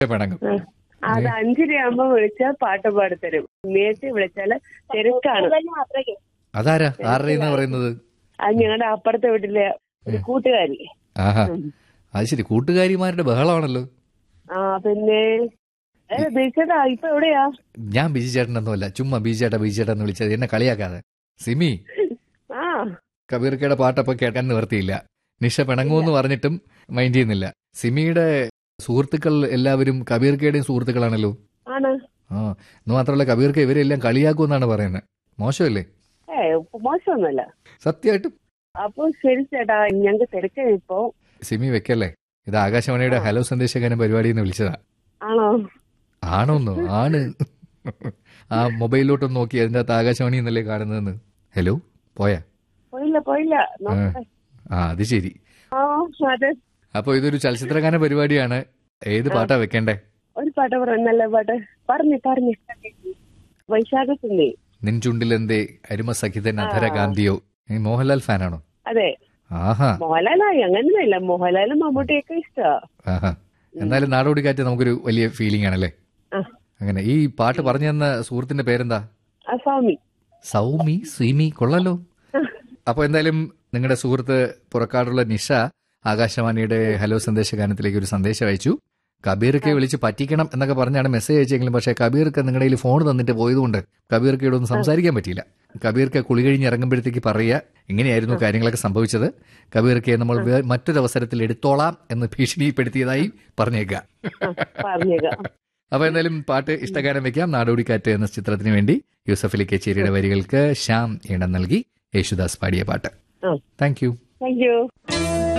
പിണങ്ങും ആ. അത് അഞ്ചരയാകുമ്പോ വിളിച്ചാൽ പാട്ട് പാടിത്തരും നേരത്തെ വിളിച്ചാല് തിരക്കാണ് അതാരാ ആരുടെയെന്നാ പറയുന്നത് അത് ഞങ്ങളുടെ അപ്പുറത്തെ വീട്ടിലെ ഒരു കൂട്ടുകാരി ആഹാ അത് ശരി കൂട്ടുകാരിമാരുടെ ബഹളമാണല്ലോ ആ പിന്നെ ഏ ബീച്ചേട്ടാ ഇപ്പൊ എവിടെയാ ഞാൻ ബിജി ചേട്ടനൊന്നുമല്ല ചുമ്മാ ബിജി ചേട്ടാ ബിജി ചേട്ടാ എന്ന് വിളിച്ചത് എന്നെ കളിയാക്കാതെ സിമി ആ കബീർക്കയുടെ പാട്ടപ്പൊ കേൾക്കാൻ നിവർത്തിയില്ല നിഷ പിണങ്ങുമെന്ന് പറഞ്ഞിട്ടും മൈൻഡ് ചെയ്യുന്നില്ല സിമിയുടെ സുഹൃത്തുക്കൾ എല്ലാവരും കബീർക്കയുടെയും സുഹൃത്തുക്കളാണല്ലോ ആണ് ആ എന്ന് മാത്രമല്ല കബീർക്ക ഇവരെല്ലാം കളിയാക്കുമെന്നാണ് പറയുന്നത് മോശമല്ലേ ഏ മോശമൊന്നുമല്ല സത്യമായിട്ടും അപ്പൊ ശരി ചേട്ടാ ഞങ്ങക്ക് തിരക്കാണ് ഇപ്പൊ സിമി വെക്കല്ലേ ഇത് ആകാശവാണിയുടെ ഹലോ സന്ദേശകനം പരിപാടിയിൽ നിന്ന് വിളിച്ചതാ ആണോ ആണോന്നോ ആണ് ആ മൊബൈലിലോട്ടൊന്ന് നോക്കി അതിന്റെ അകത്ത് ആകാശവാണി എന്നല്ലേ കാണുന്നതെന്ന് ഹലോ പോയാ പോയില്ല പോയില്ല നോക്കട്ടെ. ആ അത് ശരി ആ അതെ അപ്പൊ ഇതൊരു ചലച്ചിത്രഗാന പരിപാടിയാണ് ഏത് പാട്ടാ വെക്കണ്ടേ ഒരു പാട്ട് പറ നല്ല പാട്ട് പറഞ്ഞു പറഞ്ഞു വൈശാഖത്തിന്റെ നിൻ ചുണ്ടിലെന്തേ അരുമ സഖിതൻ അധര ഗാന്ധിയോ നീ മോഹൻലാൽ ഫാനാണോ അതെ ആഹാ മോഹൻലാലായി അങ്ങനെയൊന്നുമില്ല മോഹൻലാലും മമ്മൂട്ടിയൊക്കെ ഇഷ്ടമാ ആഹാ എന്നാലും നാടോടി കാറ്റ് നമുക്കൊരു വലിയ ഫീലിംഗ് ആണല്ലേ ആ അങ്ങനെ ഈ പാട്ട് പറഞ്ഞു തന്ന സുഹൃത്തിന്റെ പേരെന്താ ആ സ്വാമി സൗമി സ്വീമി കൊള്ളാലോ അപ്പൊ എന്തായാലും നിങ്ങളുടെ സുഹൃത്ത് പുറക്കാടുള്ള നിഷ ആകാശവാണിയുടെ ഹലോ സന്ദേശ ഗാനത്തിലേക്ക് ഒരു സന്ദേശം അയച്ചു കബീർക്ക് വിളിച്ച് പറ്റിക്കണം എന്നൊക്കെ പറഞ്ഞാണ് മെസ്സേജ് അയച്ചെങ്കിലും പക്ഷേ കബീർക്ക് നിങ്ങളുടെ കയ്യിൽ ഫോൺ തന്നിട്ട് പോയതുകൊണ്ട് കബീർക്കയോട് ഒന്നും സംസാരിക്കാൻ പറ്റിയില്ല കബീർക്ക് കുളി കഴിഞ്ഞ് ഇറങ്ങുമ്പോഴത്തേക്ക് പറയുക ഇങ്ങനെയായിരുന്നു കാര്യങ്ങളൊക്കെ സംഭവിച്ചത് കബീർക്കയെ നമ്മൾ വേ- മറ്റൊരു അവസരത്തിൽ എടുത്തോളാം എന്ന് ഭീഷണിപ്പെടുത്തിയതായി പറഞ്ഞേക്കുക പറഞ്ഞേക്കാം അപ്പൊ എന്തായാലും പാട്ട് ഇഷ്ടഗാനം വെക്കാം നാടോടിക്കാറ്റ് എന്ന ചിത്രത്തിന് വേണ്ടി യൂസഫ് അലി കച്ചേരിയുടെ വരികൾക്ക് ശ്യാം ഇടം നൽകി യേശുദാസ് പാടിയ പാട്ട് ആ താങ്ക് യു താങ്ക് യു